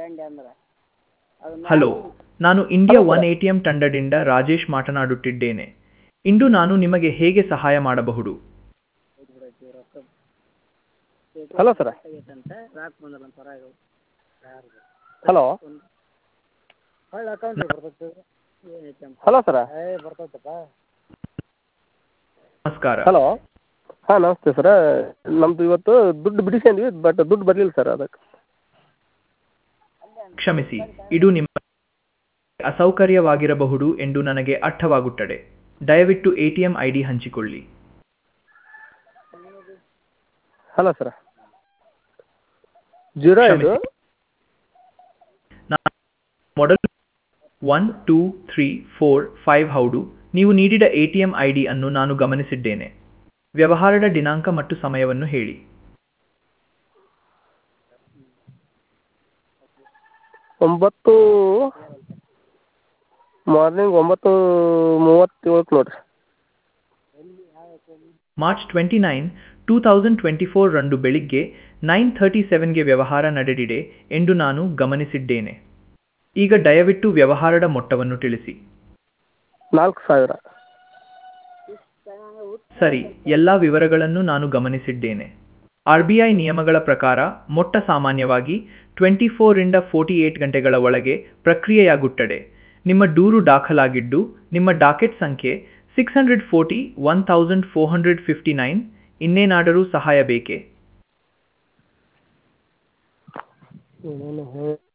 ಚರಂಡಿ ಅಂದ್ರೆ ಅದು ಹಲೋ ನಾನು India one A T M ತಂಡದಿಂದ ರಾಜೇಶ್ ಮಾತನಾಡುತ್ತಿದ್ದೇನೆ ಇಂದು ನಾನು ನಿಮಗೆ ಹೇಗೆ ಸಹಾಯ ಮಾಡಬಹುದು ಹಲೋ ಸರ ಆಗೈತಂತ ರಾಕ್ ಬಂದಲ್ಲ ಹೊರಗೆ ಹಲೋ ಹೊಳ್ಳಿ ಅಕೌಂಟಿಗೆ ಬರ್ತೈತೆ ಏನೈತೆ ಅಂತ ಹಲೋ ಸರ ಏ ಬರ್ತೈತಪ್ಪ ನಮಸ್ಕಾರ ಹಲೋ ಹಾಂ ನಮಸ್ತೆ ಸರ ನಮ್ಮದು ಇವತ್ತು ದುಡ್ಡು ಬಿಡಿಸ್ಕೊಂಡ್ವಿ ಬಟ್ ದುಡ್ಡು ಬರಲಿಲ್ಲ ಸರ್ ಅದಕ್ಕೆ ಕ್ಷಮಿಸಿ ಇದು ನಿಮ್ಮ ಅಸೌಕರ್ಯವಾಗಿರಬಹುದು ಎಂದು ನನಗೆ ಅರ್ಥವಾಗುತ್ತದೆ ದಯವಿಟ್ಟು A T M I D ಹಂಚಿಕೊಳ್ಳಿ ಹಲೋ ಸರ ಜೀರೋ ಐದು ಮೊದಲು one two three four five ಹೌದು ನೀವು ನೀಡಿದ A T M I D ಅನ್ನು ನಾನು ಗಮನಿಸಿದ್ದೇನೆ ವ್ಯವಹಾರದ ದಿನಾಂಕ ಮತ್ತು ಸಮಯವನ್ನು ಹೇಳಿ ಒಂಬತ್ತು ಮಾರ್ನಿಂಗ್ ಒಂಬತ್ತು ಮೂವತ್ತೇಳಕ್ಕೆ ನೋಡಿರಿ March twenty nine two thousand twenty four ರಂದು ಬೆಳಿಗ್ಗೆ ನೈನ್ ಥರ್ಟಿ ಸೆವೆನ್ಗೆ ವ್ಯವಹಾರ ನಡೆದಿದೆ ಎಂದು ನಾನು ಗಮನಿಸಿದ್ದೇನೆ ಈಗ ದಯವಿಟ್ಟು ವ್ಯವಹಾರದ ಮೊತ್ತವನ್ನು ತಿಳಿಸಿ ನಾಲ್ಕು ಸಾವಿರ ಸರಿ ಎಲ್ಲ ವಿವರಗಳನ್ನು ನಾನು ಗಮನಿಸಿದ್ದೇನೆ ಆರ್ ಬಿ ಐ ನಿಯಮಗಳ ಪ್ರಕಾರ ಮೊಟ್ಟ ಸಾಮಾನ್ಯವಾಗಿ ಟ್ವೆಂಟಿ ಫೋರಿಂದ ಫೋರ್ಟಿ ಏಟ್ ಗಂಟೆಗಳ ಒಳಗೆ ಪ್ರಕ್ರಿಯೆಯಾಗುತ್ತದೆ ನಿಮ್ಮ ದೂರು ದಾಖಲಾಗಿದ್ದು ನಿಮ್ಮ ಡಾಕೆಟ್ ಸಂಖ್ಯೆ six hundred forty one thousand four hundred fifty nine ಇನ್ನೇನಾದರೂ ಸಹಾಯ ಬೇಕೇ ಏನೇನು ಹೇಳಿ